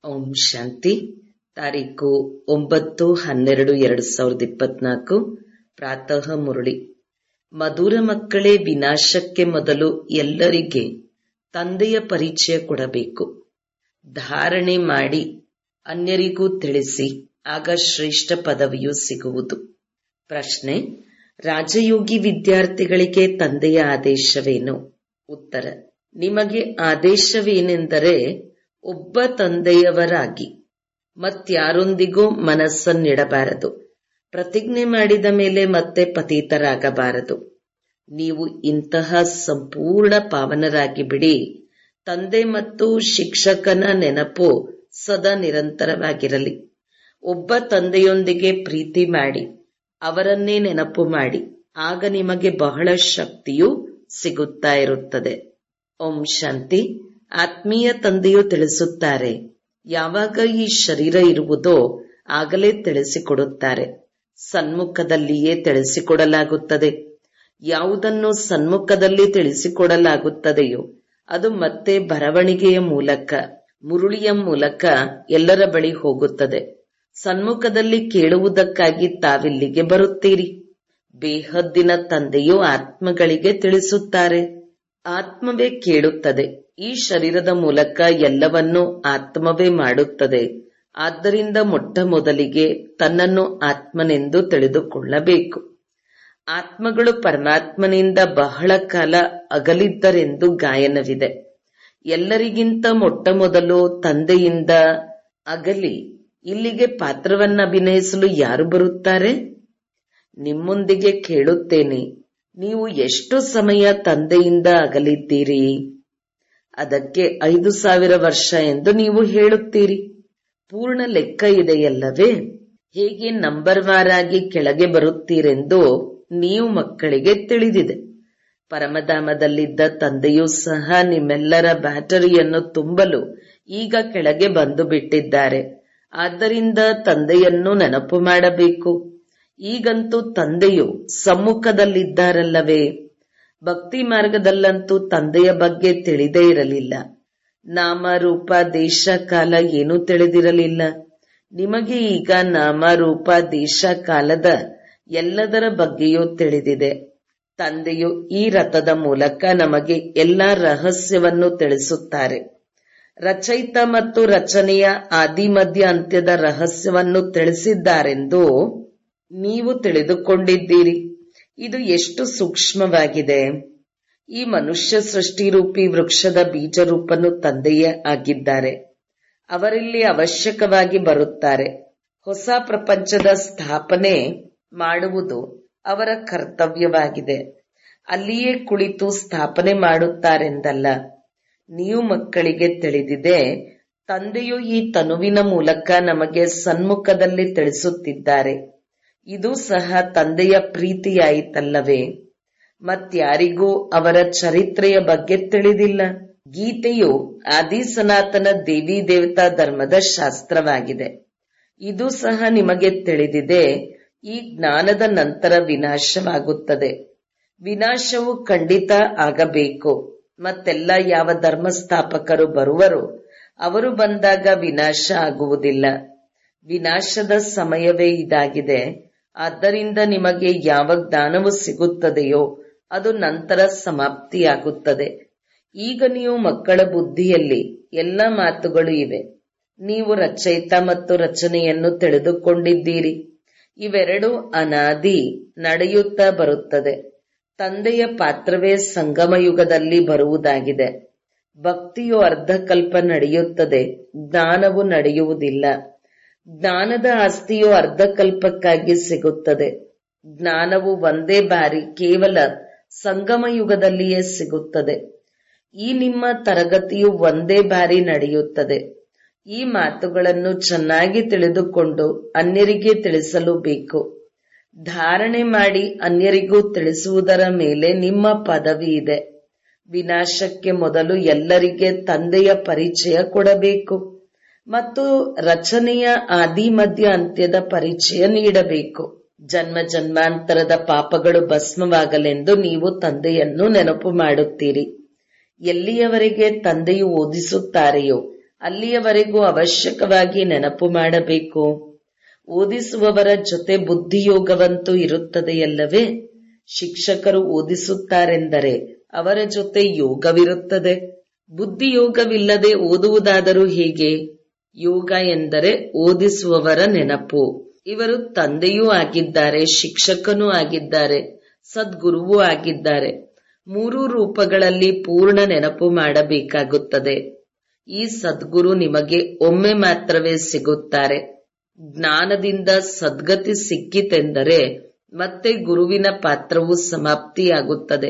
ಓಂ ಶಾಂತಿ ತಾರೀಕು ಒಂಬತ್ತು ಹನ್ನೆರಡು ಎರಡು ಸಾವಿರದ ಇಪ್ಪತ್ನಾಲ್ಕು ಪ್ರಾತಃ ಮುರಳಿ ಮಧುರ ಮಕ್ಕಳೇ ವಿನಾಶಕ್ಕೆ ಮೊದಲು ಎಲ್ಲರಿಗೆ ತಂದೆಯ ಪರಿಚಯ ಕೊಡಬೇಕು ಧಾರಣೆ ಮಾಡಿ ಅನ್ಯರಿಗೂ ತಿಳಿಸಿ ಆಗ ಶ್ರೇಷ್ಠ ಪದವಿಯು ಸಿಗುವುದು ಪ್ರಶ್ನೆ ರಾಜಯೋಗಿ ವಿದ್ಯಾರ್ಥಿಗಳಿಗೆ ತಂದೆಯ ಆದೇಶವೇನು ಉತ್ತರ ನಿಮಗೆ ಆದೇಶವೇನೆಂದರೆ ಒಬ್ಬ ತಂದೆಯವರಾಗಿ ಮತ್ಯಾರೊಂದಿಗೂ ಮನಸ್ಸನ್ನಿಡಬಾರದು ಪ್ರತಿಜ್ಞೆ ಮಾಡಿದ ಮೇಲೆ ಮತ್ತೆ ಪತೀತರಾಗಬಾರದು ನೀವು ಇಂತಹ ಸಂಪೂರ್ಣ ಪಾವನರಾಗಿ ಬಿಡಿ ತಂದೆ ಮತ್ತು ಶಿಕ್ಷಕನ ನೆನಪು ಸದಾ ನಿರಂತರವಾಗಿರಲಿ ಒಬ್ಬ ತಂದೆಯೊಂದಿಗೆ ಪ್ರೀತಿ ಮಾಡಿ ಅವರನ್ನೇ ನೆನಪು ಮಾಡಿ ಆಗ ನಿಮಗೆ ಬಹಳ ಶಕ್ತಿಯು ಸಿಗುತ್ತಾ ಇರುತ್ತದೆ ಓಂ ಶಾಂತಿ ಆತ್ಮೀಯ ತಂದೆಯು ತಿಳಿಸುತ್ತಾರೆ ಯಾವಾಗ ಈ ಶರೀರ ಇರುವುದೋ ಆಗಲೇ ತಿಳಿಸಿಕೊಡುತ್ತಾರೆ ಸನ್ಮುಖದಲ್ಲಿಯೇ ತಿಳಿಸಿಕೊಡಲಾಗುತ್ತದೆ ಯಾವುದನ್ನು ಸನ್ಮುಖದಲ್ಲಿ ತಿಳಿಸಿಕೊಡಲಾಗುತ್ತದೆಯೋ ಅದು ಮತ್ತೆ ಬರವಣಿಗೆಯ ಮೂಲಕ ಮುರುಳಿಯ ಮೂಲಕ ಎಲ್ಲರ ಬಳಿ ಹೋಗುತ್ತದೆ ಸನ್ಮುಖದಲ್ಲಿ ಕೇಳುವುದಕ್ಕಾಗಿ ತಾವಿಲ್ಲಿಗೆ ಬರುತ್ತೀರಿ ಬೇಹದ್ದಿನ ತಂದೆಯು ಆತ್ಮಗಳಿಗೆ ತಿಳಿಸುತ್ತಾರೆ ಆತ್ಮವೇ ಕೇಳುತ್ತದೆ ಈ ಶರೀರದ ಮೂಲಕ ಎಲ್ಲವನ್ನೂ ಆತ್ಮವೇ ಮಾಡುತ್ತದೆ ಆದ್ದರಿಂದ ಮೊಟ್ಟ ಮೊದಲಿಗೆ ತನ್ನನ್ನು ಆತ್ಮನೆಂದು ತಿಳಿದುಕೊಳ್ಳಬೇಕು ಆತ್ಮಗಳು ಪರಮಾತ್ಮನಿಂದ ಬಹಳ ಕಾಲ ಅಗಲಿದ್ದರೆಂದು ಗಾಯನವಿದೆ ಎಲ್ಲರಿಗಿಂತ ಮೊಟ್ಟ ಮೊದಲು ತಂದೆಯಿಂದ ಅಗಲಿ ಇಲ್ಲಿಗೆ ಪಾತ್ರವನ್ನ ಅಭಿನಯಿಸಲು ಯಾರು ಬರುತ್ತಾರೆ ನಿಮ್ಮೊಂದಿಗೆ ಕೇಳುತ್ತೇನೆ ನೀವು ಎಷ್ಟು ಸಮಯ ತಂದೆಯಿಂದ ಅಗಲಿದ್ದೀರಿ ಅದಕ್ಕೆ ಐದು ಸಾವಿರ ವರ್ಷ ಎಂದು ನೀವು ಹೇಳುತ್ತೀರಿ ಪೂರ್ಣ ಲೆಕ್ಕ ಇದೆಯಲ್ಲವೇ ಹೇಗೆ ನಂಬರ್ ವಾರಾಗಿ ಕೆಳಗೆ ಬರುತ್ತೀರೆಂದು ನೀವು ಮಕ್ಕಳಿಗೆ ತಿಳಿದಿದೆ ಪರಮಧಾಮದಲ್ಲಿದ್ದ ತಂದೆಯೂ ಸಹ ನಿಮ್ಮೆಲ್ಲರ ಬ್ಯಾಟರಿಯನ್ನು ತುಂಬಲು ಈಗ ಕೆಳಗೆ ಬಂದು ಬಿಟ್ಟಿದ್ದಾರೆ ಆದ್ದರಿಂದ ತಂದೆಯನ್ನು ನೆನಪು ಮಾಡಬೇಕು ಈಗಂತೂ ತಂದೆಯು ಸಮ್ಮುಖದಲ್ಲಿದ್ದಾರಲ್ಲವೇ ಭಕ್ತಿ ಮಾರ್ಗದಲ್ಲಂತೂ ತಂದೆಯ ಬಗ್ಗೆ ತಿಳಿದೇ ಇರಲಿಲ್ಲ ನಾಮ ರೂಪ ದೇಶ ಕಾಲ ಏನೂ ತಿಳಿದಿರಲಿಲ್ಲ ನಿಮಗೆ ಈಗ ನಾಮ ರೂಪ ದೇಶ ಕಾಲದ ಎಲ್ಲದರ ಬಗ್ಗೆಯೂ ತಿಳಿದಿದೆ ತಂದೆಯು ಈ ರಥದ ಮೂಲಕ ನಮಗೆ ಎಲ್ಲಾ ರಹಸ್ಯವನ್ನು ತಿಳಿಸುತ್ತಾರೆ ರಚಯಿತ ಮತ್ತು ರಚನೆಯ ಆದಿಮಧ್ಯ ಅಂತ್ಯದ ರಹಸ್ಯವನ್ನು ತಿಳಿಸಿದ್ದಾರೆಂದು ನೀವು ತಿಳಿದುಕೊಂಡಿದ್ದೀರಿ ಇದು ಎಷ್ಟು ಸೂಕ್ಷ್ಮವಾಗಿದೆ ಈ ಮನುಷ್ಯ ಸೃಷ್ಟಿರೂಪಿ ವೃಕ್ಷದ ಬೀಜರೂಪನು ತಂದೆಯೇ ಆಗಿದ್ದಾರೆ ಅವರಲ್ಲಿ ಅವಶ್ಯಕವಾಗಿ ಬರುತ್ತಾರೆ ಹೊಸ ಪ್ರಪಂಚದ ಸ್ಥಾಪನೆ ಮಾಡುವುದು ಅವರ ಕರ್ತವ್ಯವಾಗಿದೆ ಅಲ್ಲಿಯೇ ಕುಳಿತು ಸ್ಥಾಪನೆ ಮಾಡುತ್ತಾರೆಂದಲ್ಲ ನೀವು ಮಕ್ಕಳಿಗೆ ತಿಳಿದಿದೆ ತಂದೆಯು ಈ ತನುವಿನ ಮೂಲಕ ನಮಗೆ ಸನ್ಮುಖದಲ್ಲಿ ತಿಳಿಸುತ್ತಿದ್ದಾರೆ ಇದು ಸಹ ತಂದೆಯ ಪ್ರೀತಿಯಾಯಿತಲ್ಲವೇ ಮತ್ಯಾರಿಗೂ ಅವರ ಚರಿತ್ರೆಯ ಬಗ್ಗೆ ತಿಳಿದಿಲ್ಲ ಗೀತೆಯು ಆದಿ ಸನಾತನ ದೇವಿ ದೇವತಾ ಧರ್ಮದ ಶಾಸ್ತ್ರವಾಗಿದೆ ಇದು ಸಹ ನಿಮಗೆ ತಿಳಿದಿದೆ ಈ ಜ್ಞಾನದ ನಂತರ ವಿನಾಶವಾಗುತ್ತದೆ ವಿನಾಶವು ಖಂಡಿತ ಆಗಬೇಕು ಮತ್ತೆಲ್ಲ ಯಾವ ಧರ್ಮ ಸ್ಥಾಪಕರು ಬರುವರು ಅವರು ಬಂದಾಗ ವಿನಾಶ ಆಗುವುದಿಲ್ಲ ವಿನಾಶದ ಸಮಯವೇ ಇದಾಗಿದೆ ಆದ್ದರಿಂದ ನಿಮಗೆ ಯಾವ ಜ್ಞಾನವು ಸಿಗುತ್ತದೆಯೋ ಅದು ನಂತರ ಸಮಾಪ್ತಿಯಾಗುತ್ತದೆ ಈಗ ನೀವು ಮಕ್ಕಳ ಬುದ್ಧಿಯಲ್ಲಿ ಎಲ್ಲ ಮಾತುಗಳು ಇವೆ ನೀವು ರಚಯಿತ ಮತ್ತು ರಚನೆಯನ್ನು ತಿಳಿದುಕೊಂಡಿದ್ದೀರಿ ಇವೆರಡು ಅನಾದಿ ನಡೆಯುತ್ತಾ ಬರುತ್ತದೆ ತಂದೆಯ ಪಾತ್ರವೇ ಸಂಗಮ ಯುಗದಲ್ಲಿ ಬರುವುದಾಗಿದೆ ಭಕ್ತಿಯು ಅರ್ಧಕಲ್ಪ ನಡೆಯುತ್ತದೆ ಜ್ಞಾನವು ನಡೆಯುವುದಿಲ್ಲ ಜ್ಞಾನದ ಆಸ್ತಿಯು ಅರ್ಧಕಲ್ಪಕ್ಕಾಗಿ ಸಿಗುತ್ತದೆ ಜ್ಞಾನವು ಒಂದೇ ಬಾರಿ ಕೇವಲ ಸಂಗಮ ಯುಗದಲ್ಲಿಯೇ ಸಿಗುತ್ತದೆ ಈ ನಿಮ್ಮ ತರಗತಿಯು ಒಂದೇ ಬಾರಿ ನಡೆಯುತ್ತದೆ ಈ ಮಾತುಗಳನ್ನು ಚೆನ್ನಾಗಿ ತಿಳಿದುಕೊಂಡು ಅನ್ಯರಿಗೆ ತಿಳಿಸಲು ಬೇಕು ಧಾರಣೆ ಮಾಡಿ ಅನ್ಯರಿಗೂ ತಿಳಿಸುವುದರ ಮೇಲೆ ನಿಮ್ಮ ಪದವಿ ಇದೆ ವಿನಾಶಕ್ಕೆ ಮೊದಲು ಎಲ್ಲರಿಗೆ ತಂದೆಯ ಪರಿಚಯ ಕೊಡಬೇಕು ಮತ್ತು ರಚನೆಯ ಆದಿ ಮಧ್ಯ ಅಂತ್ಯದ ಪರಿಚಯ ನೀಡಬೇಕು ಜನ್ಮ ಜನ್ಮಾಂತರದ ಪಾಪಗಳು ಭಸ್ಮವಾಗಲೆಂದು ನೀವು ತಂದೆಯನ್ನು ನೆನಪು ಮಾಡುತ್ತೀರಿ ಎಲ್ಲಿಯವರೆಗೆ ತಂದೆಯು ಓದಿಸುತ್ತಾರೆಯೋ ಅಲ್ಲಿಯವರೆಗೂ ಅವಶ್ಯಕವಾಗಿ ನೆನಪು ಮಾಡಬೇಕು ಓದಿಸುವವರ ಜೊತೆ ಬುದ್ಧಿಯೋಗವಂತೂ ಇರುತ್ತದೆಯಲ್ಲವೇ ಶಿಕ್ಷಕರು ಓದಿಸುತ್ತಾರೆಂದರೆ ಅವರ ಜೊತೆ ಯೋಗವಿರುತ್ತದೆ ಬುದ್ಧಿಯೋಗವಿಲ್ಲದೆ ಓದುವುದಾದರೂ ಹೇಗೆ ಯೋಗ ಎಂದರೆ ಓದಿಸುವವರ ನೆನಪು ಇವರು ತಂದೆಯೂ ಆಗಿದ್ದಾರೆ ಶಿಕ್ಷಕನೂ ಆಗಿದ್ದಾರೆ ಸದ್ಗುರುವೂ ಆಗಿದ್ದಾರೆ ಮೂರೂ ರೂಪಗಳಲ್ಲಿ ಪೂರ್ಣ ನೆನಪು ಮಾಡಬೇಕಾಗುತ್ತದೆ ಈ ಸದ್ಗುರು ನಿಮಗೆ ಒಮ್ಮೆ ಮಾತ್ರವೇ ಸಿಗುತ್ತಾರೆ ಜ್ಞಾನದಿಂದ ಸದ್ಗತಿ ಸಿಕ್ಕಿತೆಂದರೆ ಮತ್ತೆ ಗುರುವಿನ ಪಾತ್ರವು ಸಮಾಪ್ತಿಯಾಗುತ್ತದೆ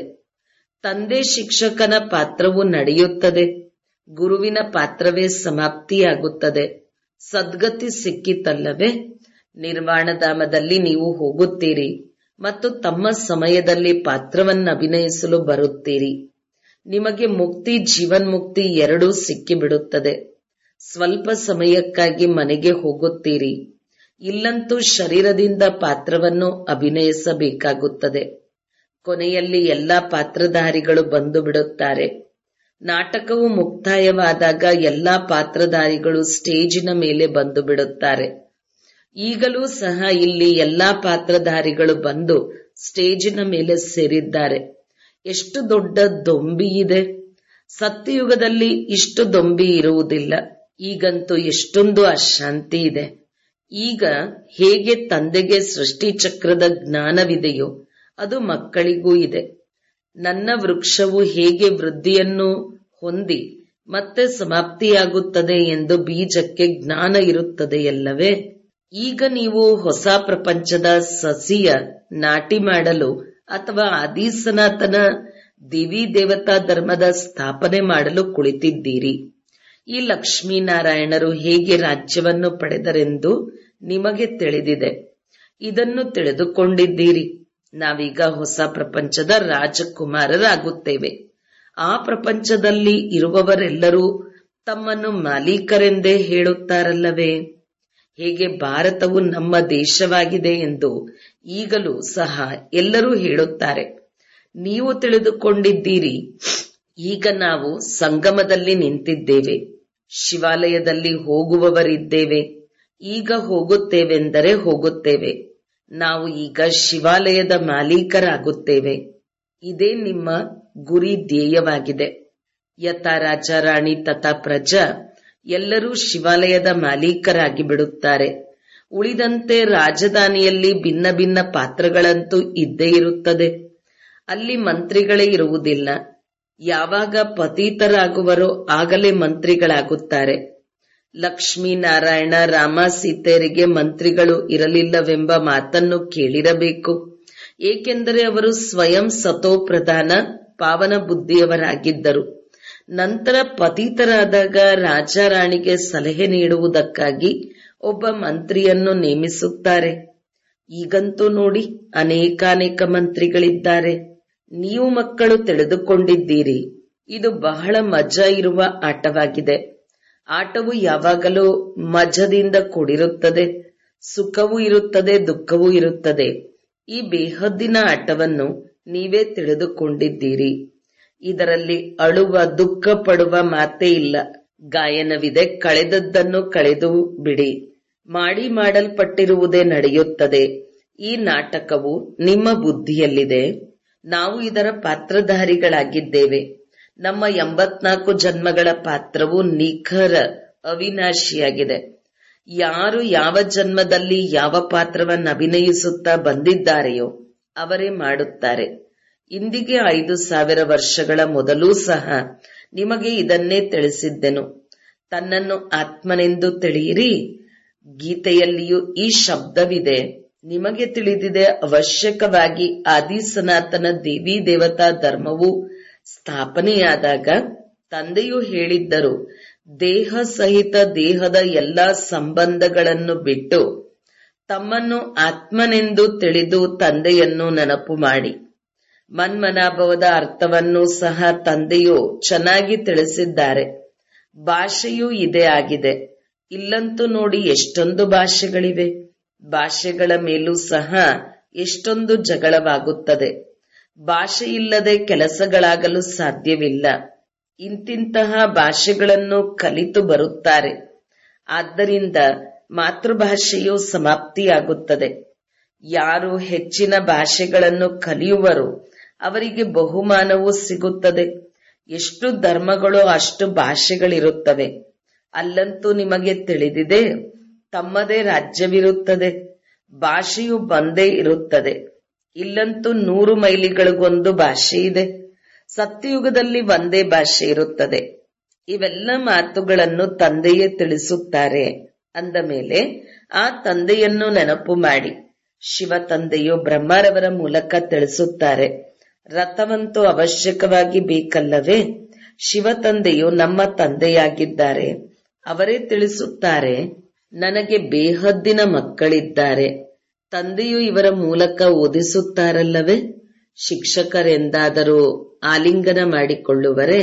ತಂದೆ ಶಿಕ್ಷಕನ ಪಾತ್ರವು ನಡೆಯುತ್ತದೆ ಗುರುವಿನ ಪಾತ್ರವೇ ಸಮಾಪ್ತಿಯಾಗುತ್ತದೆ ಸದ್ಗತಿ ಸಿಕ್ಕಿತಲ್ಲವೇ ನಿರ್ವಾಣಧಾಮದಲ್ಲಿ ನೀವು ಹೋಗುತ್ತೀರಿ ಮತ್ತು ತಮ್ಮ ಸಮಯದಲ್ಲಿ ಪಾತ್ರವನ್ನು ಅಭಿನಯಿಸಲು ಬರುತ್ತೀರಿ ನಿಮಗೆ ಮುಕ್ತಿ ಜೀವನ್ಮುಕ್ತಿ ಎರಡೂ ಸಿಕ್ಕಿಬಿಡುತ್ತದೆ ಸ್ವಲ್ಪ ಸಮಯಕ್ಕಾಗಿ ಮನೆಗೆ ಹೋಗುತ್ತೀರಿ ಇಲ್ಲಂತೂ ಶರೀರದಿಂದ ಪಾತ್ರವನ್ನು ಅಭಿನಯಿಸಬೇಕಾಗುತ್ತದೆ ಕೊನೆಯಲ್ಲಿ ಎಲ್ಲಾ ಪಾತ್ರಧಾರಿಗಳು ಬಂದು ಬಿಡುತ್ತಾರೆ ನಾಟಕವು ಮುಕ್ತಾಯವಾದಾಗ ಎಲ್ಲಾ ಪಾತ್ರಧಾರಿಗಳು ಸ್ಟೇಜಿನ ಮೇಲೆ ಬಂದು ಬಿಡುತ್ತಾರೆ ಈಗಲೂ ಸಹ ಇಲ್ಲಿ ಎಲ್ಲಾ ಪಾತ್ರಧಾರಿಗಳು ಬಂದು ಸ್ಟೇಜಿನ ಮೇಲೆ ಸೇರಿದ್ದಾರೆ ಎಷ್ಟು ದೊಡ್ಡ ದೊಂಬಿ ಇದೆ ಸತ್ಯಯುಗದಲ್ಲಿ ಇಷ್ಟು ದೊಂಬಿ ಇರುವುದಿಲ್ಲ ಈಗಂತೂ ಎಷ್ಟೊಂದು ಅಶಾಂತಿ ಇದೆ ಈಗ ಹೇಗೆ ತಂದೆಗೆ ಸೃಷ್ಟಿ ಚಕ್ರದ ಜ್ಞಾನವಿದೆಯೋ ಅದು ಮಕ್ಕಳಿಗೂ ಇದೆ ನನ್ನ ವೃಕ್ಷವು ಹೇಗೆ ವೃದ್ಧಿಯನ್ನು ಹೊಂದಿ ಮತ್ತೆ ಸಮಾಪ್ತಿಯಾಗುತ್ತದೆ ಎಂದು ಬೀಜಕ್ಕೆ ಜ್ಞಾನ ಇರುತ್ತದೆಯಲ್ಲವೇ ಈಗ ನೀವು ಹೊಸ ಪ್ರಪಂಚದ ಸಸಿಯ ನಾಟಿ ಮಾಡಲು ಅಥವಾ ಆದಿ ಸನಾತನ ದೇವಿ ದೇವತಾ ಧರ್ಮದ ಸ್ಥಾಪನೆ ಮಾಡಲು ಕುಳಿತಿದ್ದೀರಿ ಈ ಲಕ್ಷ್ಮೀನಾರಾಯಣರು ಹೇಗೆ ರಾಜ್ಯವನ್ನು ಪಡೆದರೆಂದು ನಿಮಗೆ ತಿಳಿದಿದೆ ಇದನ್ನು ತಿಳಿದುಕೊಂಡಿದ್ದೀರಿ ನಾವೀಗ ಹೊಸ ಪ್ರಪಂಚದ ರಾಜಕುಮಾರರಾಗುತ್ತೇವೆ ಆ ಪ್ರಪಂಚದಲ್ಲಿ ಇರುವವರೆಲ್ಲರೂ ತಮ್ಮನ್ನು ಮಾಲೀಕರೆಂದೇ ಹೇಳುತ್ತಾರಲ್ಲವೇ ಹೇಗೆ ಭಾರತವು ನಮ್ಮ ದೇಶವಾಗಿದೆ ಎಂದು ಈಗಲೂ ಸಹ ಎಲ್ಲರೂ ಹೇಳುತ್ತಾರೆ ನೀವು ತಿಳಿದುಕೊಂಡಿದ್ದೀರಿ ಈಗ ನಾವು ಸಂಗಮದಲ್ಲಿ ನಿಂತಿದ್ದೇವೆ ಶಿವಾಲಯದಲ್ಲಿ ಹೋಗುವವರಿದ್ದೇವೆ ಈಗ ಹೋಗುತ್ತೇವೆಂದರೆ ಹೋಗುತ್ತೇವೆ ನಾವು ಈಗ ಶಿವಾಲಯದ ಮಾಲೀಕರಾಗುತ್ತೇವೆ ಇದೇ ನಿಮ್ಮ ಗುರಿ ಧ್ಯೇಯವಾಗಿದೆ ಯಥಾ ರಾಜ ರಾಣಿ ತಥಾ ಪ್ರಜಾ ಎಲ್ಲರೂ ಶಿವಾಲಯದ ಮಾಲೀಕರಾಗಿ ಬಿಡುತ್ತಾರೆ ಉಳಿದಂತೆ ರಾಜಧಾನಿಯಲ್ಲಿ ಭಿನ್ನ ಭಿನ್ನ ಪಾತ್ರಗಳಂತೂ ಇದ್ದೇ ಇರುತ್ತದೆ ಅಲ್ಲಿ ಮಂತ್ರಿಗಳೇ ಇರುವುದಿಲ್ಲ ಯಾವಾಗ ಪತೀತರಾಗುವರೋ ಆಗಲೇ ಮಂತ್ರಿಗಳಾಗುತ್ತಾರೆ ಲಕ್ಷ್ಮೀನಾರಾಯಣ ರಾಮ ಸೀತೆಯರಿಗೆ ಮಂತ್ರಿಗಳು ಇರಲಿಲ್ಲವೆಂಬ ಮಾತನ್ನು ಕೇಳಿರಬೇಕು ಏಕೆಂದರೆ ಅವರು ಸ್ವಯಂ ಸತೋಪ್ರಧಾನ ಪಾವನ ಬುದ್ಧಿಯವರಾಗಿದ್ದರು ನಂತರ ಪತೀತರಾದಾಗ ರಾಜ ರಾಣಿಗೆ ಸಲಹೆ ನೀಡುವುದಕ್ಕಾಗಿ ಒಬ್ಬ ಮಂತ್ರಿಯನ್ನು ನೇಮಿಸುತ್ತಾರೆ ಈಗಂತೂ ನೋಡಿ ಅನೇಕಾನೇಕ ಮಂತ್ರಿಗಳಿದ್ದಾರೆ ನೀವು ಮಕ್ಕಳು ತಿಳಿದುಕೊಂಡಿದ್ದೀರಿ ಇದು ಬಹಳ ಮಜಾ ಇರುವ ಆಟವಾಗಿದೆ ಆಟವು ಯಾವಾಗಲೂ ಮಜದಿಂದ ಕೂಡಿರುತ್ತದೆ ಸುಖವೂ ಇರುತ್ತದೆ ದುಃಖವೂ ಇರುತ್ತದೆ ಈ ಬೇಹದ್ದಿನ ಆಟವನ್ನು ನೀವೇ ತಿಳಿದುಕೊಂಡಿದ್ದೀರಿ ಇದರಲ್ಲಿ ಅಳುವ ದುಃಖ ಪಡುವ ಮಾತೇ ಇಲ್ಲ ಗಾಯನವಿದೆ ಕಳೆದದ್ದನ್ನು ಕಳೆದು ಬಿಡಿ ಮಾಡಿ ಮಾಡಲ್ಪಟ್ಟಿರುವುದೇ ನಡೆಯುತ್ತದೆ ಈ ನಾಟಕವು ನಿಮ್ಮ ಬುದ್ಧಿಯಲ್ಲಿದೆ ನಾವು ಇದರ ಪಾತ್ರಧಾರಿಗಳಾಗಿದ್ದೇವೆ ನಮ್ಮ ಎಂಬತ್ನಾಲ್ಕು ಜನ್ಮಗಳ ಪಾತ್ರವು ನಿಖರ ಅವಿನಾಶಿಯಾಗಿದೆ ಯಾರು ಯಾವ ಜನ್ಮದಲ್ಲಿ ಯಾವ ಪಾತ್ರವನ್ನು ಅಭಿನಯಿಸುತ್ತಾ ಬಂದಿದ್ದಾರೆಯೋ ಅವರೇ ಮಾಡುತ್ತಾರೆ ಇಂದಿಗೆ ಐದು ಸಾವಿರ ವರ್ಷಗಳ ಮೊದಲೂ ಸಹ ನಿಮಗೆ ಇದನ್ನೇ ತಿಳಿಸಿದ್ದೆನು ತನ್ನನ್ನು ಆತ್ಮನೆಂದು ತಿಳಿಯಿರಿ ಗೀತೆಯಲ್ಲಿಯೂ ಈ ಶಬ್ದವಿದೆ ನಿಮಗೆ ತಿಳಿದಿದೆ ಅವಶ್ಯಕವಾಗಿ ಆದಿ ಸನಾತನ ದೇವಿ ದೇವತಾ ಧರ್ಮವು ಸ್ಥಾಪನೆಯಾದಾಗ ತಂದೆಯು ಹೇಳಿದ್ದರು ದೇಹ ಸಹಿತ ದೇಹದ ಎಲ್ಲಾ ಸಂಬಂಧಗಳನ್ನು ಬಿಟ್ಟು ತಮ್ಮನ್ನು ಆತ್ಮನೆಂದು ತಿಳಿದು ತಂದೆಯನ್ನು ನೆನಪು ಮಾಡಿ ಮನ್ಮನಾಭವದ ಅರ್ಥವನ್ನು ಸಹ ತಂದೆಯು ಚೆನ್ನಾಗಿ ತಿಳಿಸಿದ್ದಾರೆ ಭಾಷೆಯೂ ಇದೇ ಆಗಿದೆ ಇಲ್ಲಂತೂ ನೋಡಿ ಎಷ್ಟೊಂದು ಭಾಷೆಗಳಿವೆ ಭಾಷೆಗಳ ಮೇಲೂ ಸಹ ಎಷ್ಟೊಂದು ಜಗಳವಾಗುತ್ತದೆ ಭಾಷೆ ಇಲ್ಲದೆ ಕೆಲಸಗಳಾಗಲು ಸಾಧ್ಯವಿಲ್ಲ ಇಂತಿಂತಹ ಭಾಷೆಗಳನ್ನು ಕಲಿತು ಬರುತ್ತಾರೆ ಆದ್ದರಿಂದ ಮಾತೃಭಾಷೆಯು ಸಮಾಪ್ತಿಯಾಗುತ್ತದೆ ಯಾರು ಹೆಚ್ಚಿನ ಭಾಷೆಗಳನ್ನು ಕಲಿಯುವರೋ ಅವರಿಗೆ ಬಹುಮಾನವೂ ಸಿಗುತ್ತದೆ ಎಷ್ಟು ಧರ್ಮಗಳು ಅಷ್ಟು ಭಾಷೆಗಳಿರುತ್ತವೆ ಅಲ್ಲಂತೂ ನಿಮಗೆ ತಿಳಿದಿದೆ ತಮ್ಮದೇ ರಾಜ್ಯವಿರುತ್ತದೆ ಭಾಷೆಯು ಬಂದೇ ಇರುತ್ತದೆ ಇಲ್ಲಂತೂ ನೂರು ಮೈಲಿಗಳಿಗೊಂದು ಭಾಷೆ ಇದೆ ಸತ್ಯಯುಗದಲ್ಲಿ ಒಂದೇ ಭಾಷೆ ಇರುತ್ತದೆ ಇವೆಲ್ಲ ಮಾತುಗಳನ್ನು ತಂದೆಯೇ ತಿಳಿಸುತ್ತಾರೆ ಅಂದ ಮೇಲೆ ಆ ತಂದೆಯನ್ನು ನೆನಪು ಮಾಡಿ ಶಿವ ತಂದೆಯು ಬ್ರಹ್ಮರವರ ಮೂಲಕ ತಿಳಿಸುತ್ತಾರೆ ರಥವಂತೂ ಅವಶ್ಯಕವಾಗಿ ಬೇಕಲ್ಲವೇ ಶಿವ ತಂದೆಯು ನಮ್ಮ ತಂದೆಯಾಗಿದ್ದಾರೆ ಅವರೇ ತಿಳಿಸುತ್ತಾರೆ ನನಗೆ ಬೇಹದ್ದಿನ ಮಕ್ಕಳಿದ್ದಾರೆ ತಂದೆಯು ಇವರ ಮೂಲಕ ಓದಿಸುತ್ತಾರಲ್ಲವೇ ಶಿಕ್ಷಕರೆಂದಾದರೂ ಆಲಿಂಗನ ಮಾಡಿಕೊಳ್ಳುವರೆ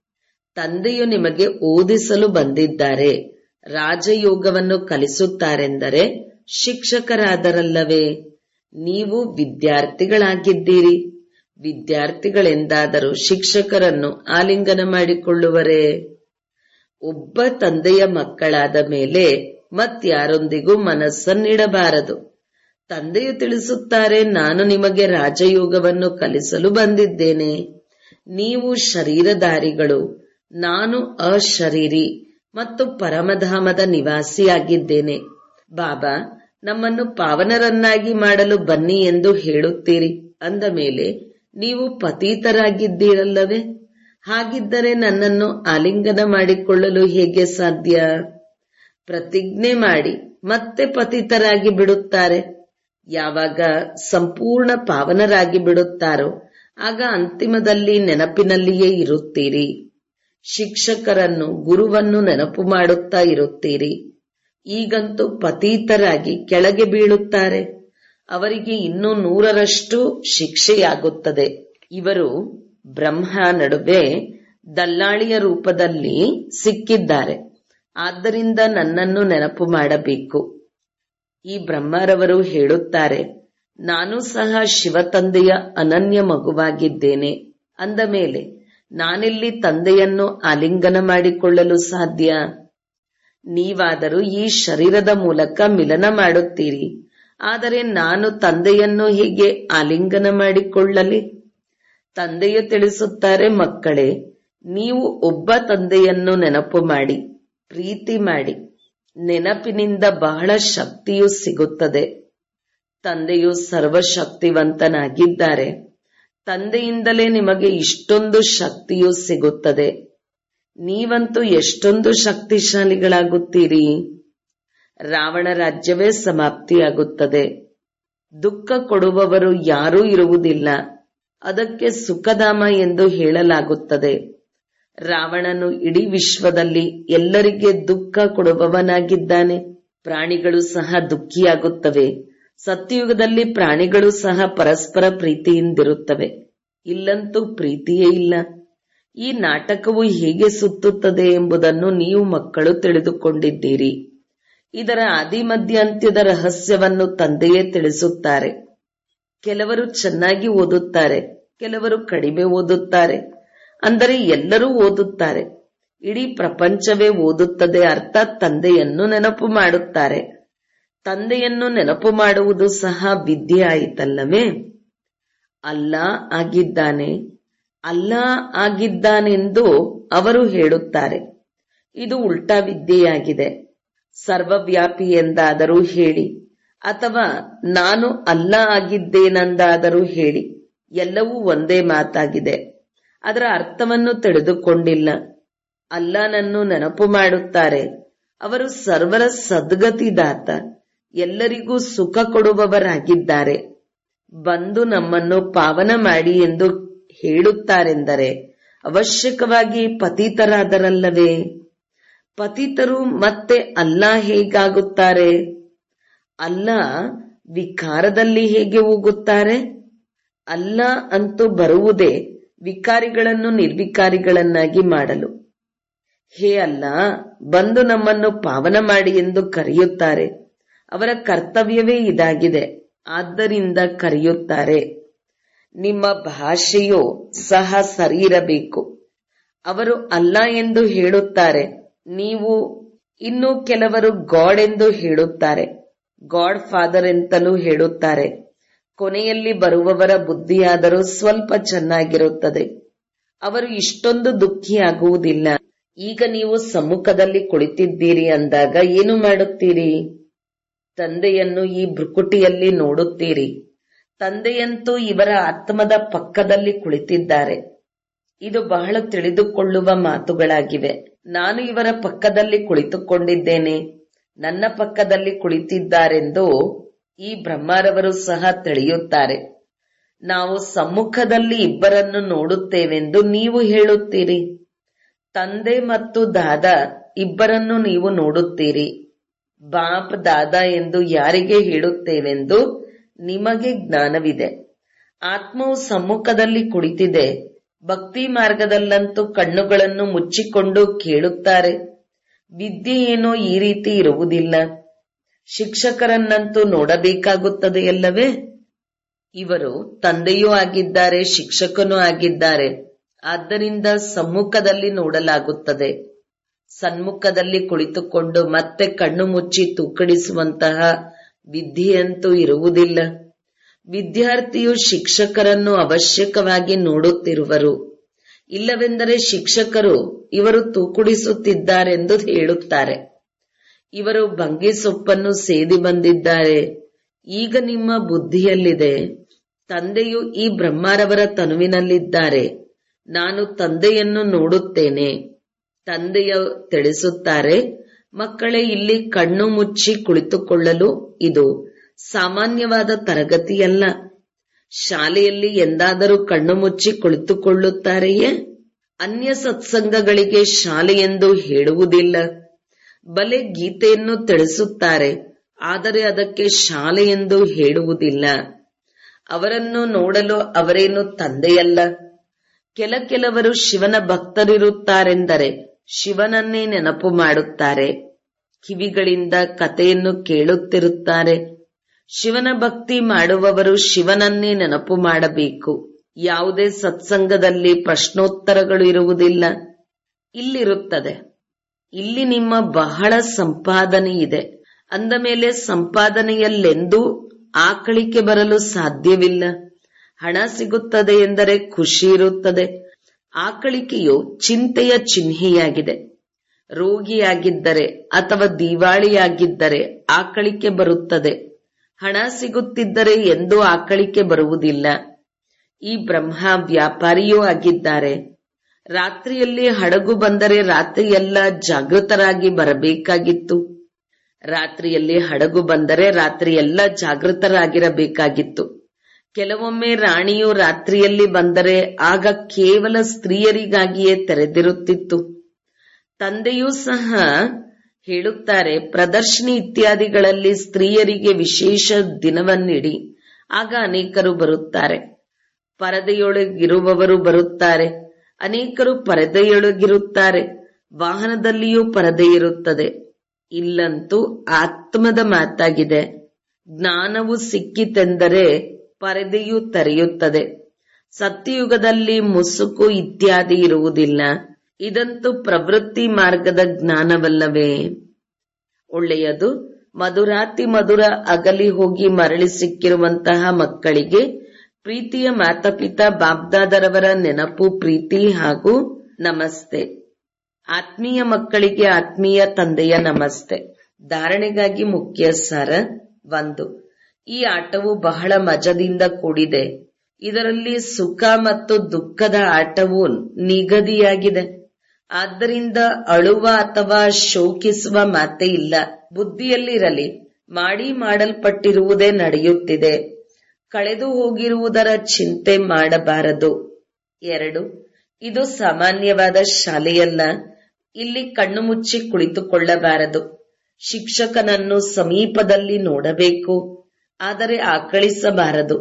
ತಂದೆಯು ನಿಮಗೆ ಓದಿಸಲು ಬಂದಿದ್ದಾರೆ ರಾಜಯೋಗವನ್ನು ಕಲಿಸುತ್ತಾರೆಂದರೆ ಶಿಕ್ಷಕರಾದರಲ್ಲವೇ ನೀವು ವಿದ್ಯಾರ್ಥಿಗಳಾಗಿದ್ದೀರಿ ವಿದ್ಯಾರ್ಥಿಗಳೆಂದಾದರೂ ಶಿಕ್ಷಕರನ್ನು ಆಲಿಂಗನ ಮಾಡಿಕೊಳ್ಳುವರೆ ಒಬ್ಬ ತಂದೆಯ ಮಕ್ಕಳಾದ ಮೇಲೆ ಮತ್ಯಾರೊಂದಿಗೂ ಮನಸ್ಸನ್ನಿಡಬಾರದು ತಂದೆಯು ತಿಳಿಸುತ್ತಾರೆ ನಾನು ನಿಮಗೆ ರಾಜಯೋಗವನ್ನು ಕಲಿಸಲು ಬಂದಿದ್ದೇನೆ ನೀವು ಶರೀರಧಾರಿಗಳು ನಾನು ಅಶರೀರಿ ಮತ್ತು ಪರಮಧಾಮದ ನಿವಾಸಿಯಾಗಿದ್ದೇನೆ ಬಾಬಾ ನಮ್ಮನ್ನು ಪಾವನರನ್ನಾಗಿ ಮಾಡಲು ಬನ್ನಿ ಎಂದು ಹೇಳುತ್ತೀರಿ ಅಂದ ಮೇಲೆ ನೀವು ಪತೀತರಾಗಿದ್ದೀರಲ್ಲವೇ ಹಾಗಿದ್ದರೆ ನನ್ನನ್ನು ಆಲಿಂಗನ ಮಾಡಿಕೊಳ್ಳಲು ಹೇಗೆ ಸಾಧ್ಯ ಪ್ರತಿಜ್ಞೆ ಮಾಡಿ ಮತ್ತೆ ಪತಿತರಾಗಿ ಬಿಡುತ್ತಾರೆ ಯಾವಾಗ ಸಂಪೂರ್ಣ ಪಾವನರಾಗಿ ಬಿಡುತ್ತಾರೋ ಆಗ ಅಂತಿಮದಲ್ಲಿ ನೆನಪಿನಲ್ಲಿಯೇ ಇರುತ್ತೀರಿ ಶಿಕ್ಷಕರನ್ನು ಗುರುವನ್ನು ನೆನಪು ಮಾಡುತ್ತಾ ಇರುತ್ತೀರಿ ಈಗಂತೂ ಪತೀತರಾಗಿ ಕೆಳಗೆ ಬೀಳುತ್ತಾರೆ ಅವರಿಗೆ ಇನ್ನೂ ನೂರರಷ್ಟು ಶಿಕ್ಷೆಯಾಗುತ್ತದೆ ಇವರು ಬ್ರಹ್ಮ ನಡುವೆ ದಲ್ಲಾಳಿಯ ರೂಪದಲ್ಲಿ ಸಿಕ್ಕಿದ್ದಾರೆ ಆದ್ದರಿಂದ ನನ್ನನ್ನು ನೆನಪು ಮಾಡಬೇಕು ಈ ಬ್ರಹ್ಮರವರು ಹೇಳುತ್ತಾರೆ ನಾನು ಸಹ ಶಿವ ತಂದೆಯ ಅನನ್ಯ ಮಗುವಾಗಿದ್ದೇನೆ ಅಂದ ಮೇಲೆ ನಾನೆಲ್ಲಿ ತಂದೆಯನ್ನು ಆಲಿಂಗನ ಮಾಡಿಕೊಳ್ಳಲು ಸಾಧ್ಯ ನೀವಾದರೂ ಈ ಶರೀರದ ಮೂಲಕ ಮಿಲನ ಮಾಡುತ್ತೀರಿ ಆದರೆ ನಾನು ತಂದೆಯನ್ನು ಹೀಗೆ ಆಲಿಂಗನ ಮಾಡಿಕೊಳ್ಳಲಿ ತಂದೆಯು ತಿಳಿಸುತ್ತಾರೆ ಮಕ್ಕಳೇ ನೀವು ಒಬ್ಬ ತಂದೆಯನ್ನು ನೆನಪು ಮಾಡಿ ಪ್ರೀತಿ ಮಾಡಿ ನೆನಪಿನಿಂದ ಬಹಳ ಶಕ್ತಿಯು ಸಿಗುತ್ತದೆ ತಂದೆಯು ಸರ್ವಶಕ್ತಿವಂತನಾಗಿದ್ದಾರೆ ತಂದೆಯಿಂದಲೇ ನಿಮಗೆ ಇಷ್ಟೊಂದು ಶಕ್ತಿಯು ಸಿಗುತ್ತದೆ ನೀವಂತೂ ಎಷ್ಟೊಂದು ಶಕ್ತಿಶಾಲಿಗಳಾಗುತ್ತೀರಿ ರಾವಣ ರಾಜ್ಯವೇ ಸಮಾಪ್ತಿಯಾಗುತ್ತದೆ ದುಃಖ ಕೊಡುವವರು ಯಾರೂ ಇರುವುದಿಲ್ಲ ಅದಕ್ಕೆ ಸುಖಧಾಮ ಎಂದು ಹೇಳಲಾಗುತ್ತದೆ ರಾವಣನು ಇಡೀ ವಿಶ್ವದಲ್ಲಿ ಎಲ್ಲರಿಗೆ ದುಃಖ ಕೊಡುವವನಾಗಿದ್ದಾನೆ ಪ್ರಾಣಿಗಳು ಸಹ ದುಃಖಿಯಾಗುತ್ತವೆ ಸತ್ಯಯುಗದಲ್ಲಿ ಪ್ರಾಣಿಗಳು ಸಹ ಪರಸ್ಪರ ಪ್ರೀತಿಯಿಂದಿರುತ್ತವೆ ಇಲ್ಲಂತೂ ಪ್ರೀತಿಯೇ ಇಲ್ಲ ಈ ನಾಟಕವು ಹೇಗೆ ಸುತ್ತುತ್ತದೆ ಎಂಬುದನ್ನು ನೀವು ಮಕ್ಕಳು ತಿಳಿದುಕೊಂಡಿದ್ದೀರಿ ಇದರ ಆದಿಮಧ್ಯಾಂತ್ಯದ ರಹಸ್ಯವನ್ನು ತಂದೆಯೇ ತಿಳಿಸುತ್ತಾರೆ ಕೆಲವರು ಚೆನ್ನಾಗಿ ಓದುತ್ತಾರೆ ಕೆಲವರು ಕಡಿಮೆ ಓದುತ್ತಾರೆ ಅಂದರೆ ಎಲ್ಲರೂ ಓದುತ್ತಾರೆ ಇಡೀ ಪ್ರಪಂಚವೇ ಓದುತ್ತದೆ ಅರ್ಥಾತ್ ತಂದೆಯನ್ನು ನೆನಪು ಮಾಡುತ್ತಾರೆ ತಂದೆಯನ್ನು ನೆನಪು ಮಾಡುವುದು ಸಹ ವಿದ್ಯೆ ಆಯಿತಲ್ಲವೇ ಅಲ್ಲ ಆಗಿದ್ದಾನೆ ಅಲ್ಲ ಆಗಿದ್ದಾನೆಂದು ಅವರು ಹೇಳುತ್ತಾರೆ ಇದು ಉಲ್ಟಾ ವಿದ್ಯೆಯಾಗಿದೆ ಸರ್ವವ್ಯಾಪಿ ಎಂದಾದರೂ ಹೇಳಿ ಅಥವಾ ನಾನು ಅಲ್ಲ ಆಗಿದ್ದೇನೆಂದಾದರೂ ಹೇಳಿ ಎಲ್ಲವೂ ಒಂದೇ ಮಾತಾಗಿದೆ ಅದರ ಅರ್ಥವನ್ನು ತಿಳಿದುಕೊಂಡಿಲ್ಲ ಅಲ್ಲನನ್ನು ನೆನಪು ಮಾಡುತ್ತಾರೆ ಅವರು ಸರ್ವರ ಸದ್ಗತಿದಾತ ಎಲ್ಲರಿಗೂ ಸುಖ ಕೊಡುವವರಾಗಿದ್ದಾರೆ ಬಂದು ನಮ್ಮನ್ನು ಪಾವನ ಮಾಡಿ ಎಂದು ಹೇಳುತ್ತಾರೆಂದರೆ ಅವಶ್ಯಕವಾಗಿ ಪತಿತರಾದರಲ್ಲವೇ ಪತಿತರು ಮತ್ತೆ ಅಲ್ಲ ಹೇಗಾಗುತ್ತಾರೆ ಅಲ್ಲ ವಿಕಾರದಲ್ಲಿ ಹೇಗೆ ಹೋಗುತ್ತಾರೆ ಅಲ್ಲ ಅಂತೂ ಬರುವುದೇ ವಿಕಾರಿಗಳನ್ನು ನಿರ್ವಿಕಾರಿಗಳನ್ನಾಗಿ ಮಾಡಲು ಹೇ ಅಲ್ಲ ಬಂದು ನಮ್ಮನ್ನು ಪಾವನ ಮಾಡಿ ಎಂದು ಕರೆಯುತ್ತಾರೆ ಅವರ ಕರ್ತವ್ಯವೇ ಇದಾಗಿದೆ ಆದ್ದರಿಂದ ಕರೆಯುತ್ತಾರೆ ನಿಮ್ಮ ಭಾಷೆಯು ಸಹ ಸರಿಯಿರಬೇಕು ಅವರು ಅಲ್ಲ ಎಂದು ಹೇಳುತ್ತಾರೆ ನೀವು ಇನ್ನು ಕೆಲವರು ಗಾಡ್ ಎಂದು ಹೇಳುತ್ತಾರೆ ಗಾಡ್ ಫಾದರ್ ಎಂತಲೂ ಹೇಳುತ್ತಾರೆ ಕೊನೆಯಲ್ಲಿ ಬರುವವರ ಬುದ್ಧಿಯಾದರೂ ಸ್ವಲ್ಪ ಚೆನ್ನಾಗಿರುತ್ತದೆ ಅವರು ಇಷ್ಟೊಂದು ದುಃಖಿಯಾಗುವುದಿಲ್ಲ ಈಗ ನೀವು ಸಮ್ಮುಖದಲ್ಲಿ ಕುಳಿತಿದ್ದೀರಿ ಅಂದಾಗ ಏನು ಮಾಡುತ್ತೀರಿ ತಂದೆಯನ್ನು ಈ ಭ್ರುಕುಟಿಯಲ್ಲಿ ನೋಡುತ್ತೀರಿ ತಂದೆಯಂತೂ ಇವರ ಆತ್ಮದ ಪಕ್ಕದಲ್ಲಿ ಕುಳಿತಿದ್ದಾರೆ ಇದು ಬಹಳ ತಿಳಿದುಕೊಳ್ಳುವ ಮಾತುಗಳಾಗಿವೆ ನಾನು ಇವರ ಪಕ್ಕದಲ್ಲಿ ಕುಳಿತುಕೊಂಡಿದ್ದೇನೆ ನನ್ನ ಪಕ್ಕದಲ್ಲಿ ಕುಳಿತಿದ್ದಾರೆಂದು ಈ ಬ್ರಹ್ಮರವರು ಸಹ ತಿಳಿಯುತ್ತಾರೆ ನಾವು ಸಮ್ಮುಖದಲ್ಲಿ ಇಬ್ಬರನ್ನು ನೋಡುತ್ತೇವೆಂದು ನೀವು ಹೇಳುತ್ತೀರಿ ತಂದೆ ಮತ್ತು ದಾದಾ ಇಬ್ಬರನ್ನು ನೀವು ನೋಡುತ್ತೀರಿ ಬಾಪ್ ದಾದಾ ಎಂದು ಯಾರಿಗೆ ಹೇಳುತ್ತೇವೆಂದು ನಿಮಗೆ ಜ್ಞಾನವಿದೆ ಆತ್ಮವು ಸಮ್ಮುಖದಲ್ಲಿ ಕುಳಿತಿದೆ ಭಕ್ತಿ ಮಾರ್ಗದಲ್ಲಂತೂ ಕಣ್ಣುಗಳನ್ನು ಮುಚ್ಚಿಕೊಂಡು ಕೇಳುತ್ತಾರೆ ವಿದ್ಯೆ ಏನೋ ಈ ರೀತಿ ಇರುವುದಿಲ್ಲ ಶಿಕ್ಷಕರನ್ನಂತೂ ನೋಡಬೇಕಾಗುತ್ತದೆಯಲ್ಲವೇ ಇವರು ತಂದೆಯೂ ಆಗಿದ್ದಾರೆ ಶಿಕ್ಷಕನೂ ಆಗಿದ್ದಾರೆ ಆದ್ದರಿಂದ ಸಮ್ಮುಖದಲ್ಲಿ ನೋಡಲಾಗುತ್ತದೆ ಸನ್ಮುಖದಲ್ಲಿ ಕುಳಿತುಕೊಂಡು ಮತ್ತೆ ಕಣ್ಣು ಮುಚ್ಚಿ ತೂಕಡಿಸುವಂತಹ ವಿದ್ಯೆಯಂತೂ ಇರುವುದಿಲ್ಲ ವಿದ್ಯಾರ್ಥಿಯು ಶಿಕ್ಷಕರನ್ನು ಅವಶ್ಯಕವಾಗಿ ನೋಡುತ್ತಿರುವರು ಇಲ್ಲವೆಂದರೆ ಶಿಕ್ಷಕರು ಇವರು ತೂಕುಡಿಸುತ್ತಿದ್ದಾರೆಂದು ಹೇಳುತ್ತಾರೆ ಇವರು ಬಂಗಿ ಸೊಪ್ಪನ್ನು ಸೇದಿ ಬಂದಿದ್ದಾರೆ ಈಗ ನಿಮ್ಮ ಬುದ್ಧಿಯಲ್ಲಿದೆ ತಂದೆಯು ಈ ಬ್ರಹ್ಮರವರ ತನುವಿನಲ್ಲಿದ್ದಾರೆ ನಾನು ತಂದೆಯನ್ನು ನೋಡುತ್ತೇನೆ ತಂದೆಯ ತಿಳಿಸುತ್ತಾರೆ ಮಕ್ಕಳೇ ಇಲ್ಲಿ ಕಣ್ಣು ಮುಚ್ಚಿ ಕುಳಿತುಕೊಳ್ಳಲು ಇದು ಸಾಮಾನ್ಯವಾದ ತರಗತಿಯಲ್ಲ ಶಾಲೆಯಲ್ಲಿ ಎಂದಾದರೂ ಕಣ್ಣು ಮುಚ್ಚಿ ಕುಳಿತುಕೊಳ್ಳುತ್ತಾರೆಯೇ ಅನ್ಯ ಸತ್ಸಂಗಗಳಿಗೆ ಶಾಲೆಯೆಂದು ಹೇಳುವುದಿಲ್ಲ ಬಲೆ ಗೀತೆಯನ್ನು ತಿಳಿಸುತ್ತಾರೆ ಆದರೆ ಅದಕ್ಕೆ ಶಾಲೆ ಎಂದು ಹೇಳುವುದಿಲ್ಲ ಅವರನ್ನು ನೋಡಲು ಅವರೇನು ತಂದೆಯಲ್ಲ ಕೆಲ ಕೆಲವರು ಶಿವನ ಭಕ್ತರಿರುತ್ತಾರೆಂದರೆ ಶಿವನನ್ನೇ ನೆನಪು ಮಾಡುತ್ತಾರೆ ಕಿವಿಗಳಿಂದ ಕಥೆಯನ್ನು ಕೇಳುತ್ತಿರುತ್ತಾರೆ ಶಿವನ ಭಕ್ತಿ ಮಾಡುವವರು ಶಿವನನ್ನೇ ನೆನಪು ಮಾಡಬೇಕು ಯಾವುದೇ ಸತ್ಸಂಗದಲ್ಲಿ ಪ್ರಶ್ನೋತ್ತರಗಳು ಇರುವುದಿಲ್ಲ ಇಲ್ಲಿರುತ್ತದೆ ಇಲ್ಲಿ ನಿಮ್ಮ ಬಹಳ ಸಂಪಾದನೆ ಇದೆ ಅಂದ ಮೇಲೆ ಸಂಪಾದನೆಯಲ್ಲೆಂದೂ ಆಕಳಿಕೆ ಬರಲು ಸಾಧ್ಯವಿಲ್ಲ ಹಣ ಸಿಗುತ್ತದೆ ಎಂದರೆ ಖುಷಿ ಇರುತ್ತದೆ ಆಕಳಿಕೆಯು ಚಿಂತೆಯ ಚಿಹ್ನೆಯಾಗಿದೆ ರೋಗಿಯಾಗಿದ್ದರೆ ಅಥವಾ ದಿವಾಳಿಯಾಗಿದ್ದರೆ ಆಕಳಿಕೆ ಬರುತ್ತದೆ ಹಣ ಸಿಗುತ್ತಿದ್ದರೆ ಎಂದೂ ಆಕಳಿಕೆ ಬರುವುದಿಲ್ಲ ಈ ಬ್ರಹ್ಮ ವ್ಯಾಪಾರಿಯೂ ಆಗಿದ್ದಾರೆ ರಾತ್ರಿಯಲ್ಲಿ ಹಡಗು ಬಂದರೆ ರಾತ್ರಿಯೆಲ್ಲ ಜಾಗೃತರಾಗಿ ಬರಬೇಕಾಗಿತ್ತು ರಾತ್ರಿಯಲ್ಲಿ ಹಡಗು ಬಂದರೆ ರಾತ್ರಿಯೆಲ್ಲ ಜಾಗೃತರಾಗಿರಬೇಕಾಗಿತ್ತು ಕೆಲವೊಮ್ಮೆ ರಾಣಿಯು ರಾತ್ರಿಯಲ್ಲಿ ಬಂದರೆ ಆಗ ಕೇವಲ ಸ್ತ್ರೀಯರಿಗಾಗಿಯೇ ತೆರೆದಿರುತ್ತಿತ್ತು ತಂದೆಯೂ ಸಹ ಹೇಳುತ್ತಾರೆ ಪ್ರದರ್ಶನಿ ಇತ್ಯಾದಿಗಳಲ್ಲಿ ಸ್ತ್ರೀಯರಿಗೆ ವಿಶೇಷ ದಿನವನ್ನಿಡಿ ಆಗ ಅನೇಕರು ಬರುತ್ತಾರೆ ಪರದೆಯೊಳಗಿರುವವರು ಬರುತ್ತಾರೆ ಅನೇಕರು ಪರದೆಯೊಳಗಿರುತ್ತಾರೆ ವಾಹನದಲ್ಲಿಯೂ ಪರದೆ ಇರುತ್ತದೆ ಇಲ್ಲಂತೂ ಆತ್ಮದ ಮಾತಾಗಿದೆ ಜ್ಞಾನವು ಸಿಕ್ಕಿತೆಂದರೆ ಪರದೆಯು ತೆರೆಯುತ್ತದೆ ಸತ್ಯಯುಗದಲ್ಲಿ ಮುಸುಕು ಇತ್ಯಾದಿ ಇರುವುದಿಲ್ಲ ಇದಂತೂ ಪ್ರವೃತ್ತಿ ಮಾರ್ಗದ ಜ್ಞಾನವಲ್ಲವೇ ಒಳ್ಳೆಯದು ಮಧುರಾತಿ ಮಧುರ ಅಗಲಿ ಹೋಗಿ ಮರಳಿ ಸಿಕ್ಕಿರುವಂತಹ ಮಕ್ಕಳಿಗೆ ಪ್ರೀತಿಯ ಮಾತಪಿತಾ ಬಾಬ್ದಾದರವರ ನೆನಪು ಪ್ರೀತಿ ಹಾಗೂ ನಮಸ್ತೆ ಆತ್ಮೀಯ ಮಕ್ಕಳಿಗೆ ಆತ್ಮೀಯ ತಂದೆಯ ನಮಸ್ತೆ ಧಾರಣೆಗಾಗಿ ಮುಖ್ಯ ಸಾರ ಒಂದು ಈ ಆಟವು ಬಹಳ ಮಜದಿಂದ ಕೂಡಿದೆ ಇದರಲ್ಲಿ ಸುಖ ಮತ್ತು ದುಃಖದ ಆಟವು ನಿಗದಿಯಾಗಿದೆ ಆದ್ದರಿಂದ ಅಳುವ ಅಥವಾ ಶೋಕಿಸುವ ಮಾತೇ ಇಲ್ಲ ಬುದ್ಧಿಯಲ್ಲಿರಲಿ ಮಾಡಿ ಮಾಡಲ್ಪಟ್ಟಿರುವುದೇ ನಡೆಯುತ್ತಿದೆ ಕಳೆದು ಹೋಗಿರುವುದರ ಚಿಂತೆ ಮಾಡಬಾರದು ಎರಡು ಇದು ಸಾಮಾನ್ಯವಾದ ಶಾಲೆಯಲ್ಲ ಇಲ್ಲಿ ಕಣ್ಣು ಮುಚ್ಚಿ ಕುಳಿತುಕೊಳ್ಳಬಾರದು ಶಿಕ್ಷಕನನ್ನು ಸಮೀಪದಲ್ಲಿ ನೋಡಬೇಕು ಆದರೆ ಆಕಳಿಸಬಾರದು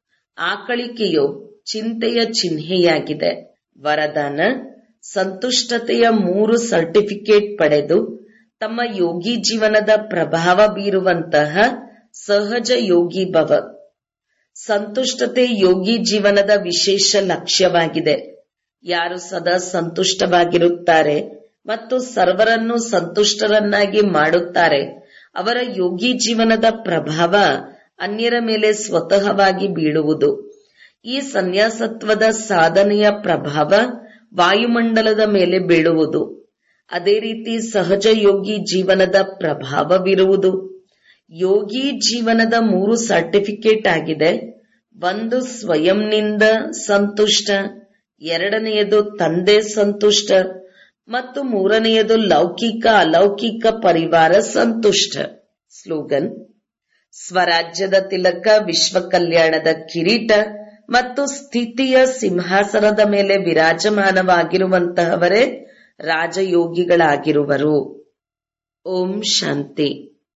ಆಕಳಿಕೆಯು ಚಿಂತೆಯ ಚಿಹ್ನೆಯಾಗಿದೆ ವರದಾನ ಸಂತುಷ್ಟತೆಯ ಮೂರು ಸರ್ಟಿಫಿಕೇಟ್ ಪಡೆದು ತಮ್ಮ ಯೋಗಿ ಜೀವನದ ಪ್ರಭಾವ ಬೀರುವಂತಹ ಸಹಜ ಯೋಗಿ ಭವ ಸಂತುಷ್ಟತೆ ಯೋಗಿ ಜೀವನದ ವಿಶೇಷ ಲಕ್ಷ್ಯವಾಗಿದೆ ಯಾರು ಸದಾ ಸಂತುಷ್ಟವಾಗಿರುತ್ತಾರೆ ಮತ್ತು ಸರ್ವರನ್ನು ಸಂತುಷ್ಟರನ್ನಾಗಿ ಮಾಡುತ್ತಾರೆ ಅವರ ಯೋಗಿ ಜೀವನದ ಪ್ರಭಾವ ಅನ್ಯರ ಮೇಲೆ ಸ್ವತಃವಾಗಿ ಬೀಳುವುದು ಈ ಸನ್ಯಾಸತ್ವದ ಸಾಧನೆಯ ಪ್ರಭಾವ ವಾಯುಮಂಡಲದ ಮೇಲೆ ಬೀಳುವುದು ಅದೇ ರೀತಿ ಸಹಜ ಯೋಗಿ ಜೀವನದ ಪ್ರಭಾವವಿರುವುದು ಯೋಗಿ ಜೀವನದ ಮೂರು ಸರ್ಟಿಫಿಕೇಟ್ ಆಗಿದೆ ಒಂದು ಸ್ವಯಂನಿಂದ ಸಂತುಷ್ಟ ಎರಡನೆಯದು ತಂದೆ ಸಂತುಷ್ಟ ಮತ್ತು ಮೂರನೆಯದು ಲೌಕಿಕ ಅಲೌಕಿಕ ಪರಿವಾರ ಸಂತುಷ್ಟ ಸ್ಲೋಗನ್ ಸ್ವರಾಜ್ಯದ ತಿಲಕ ವಿಶ್ವ ಕಲ್ಯಾಣದ ಕಿರೀಟ ಮತ್ತು ಸ್ಥಿತಿಯ ಸಿಂಹಾಸನದ ಮೇಲೆ ವಿರಾಜಮಾನವಾಗಿರುವಂತಹವರೇ ರಾಜಯೋಗಿಗಳಾಗಿರುವರು ಓಂ ಶಾಂತಿ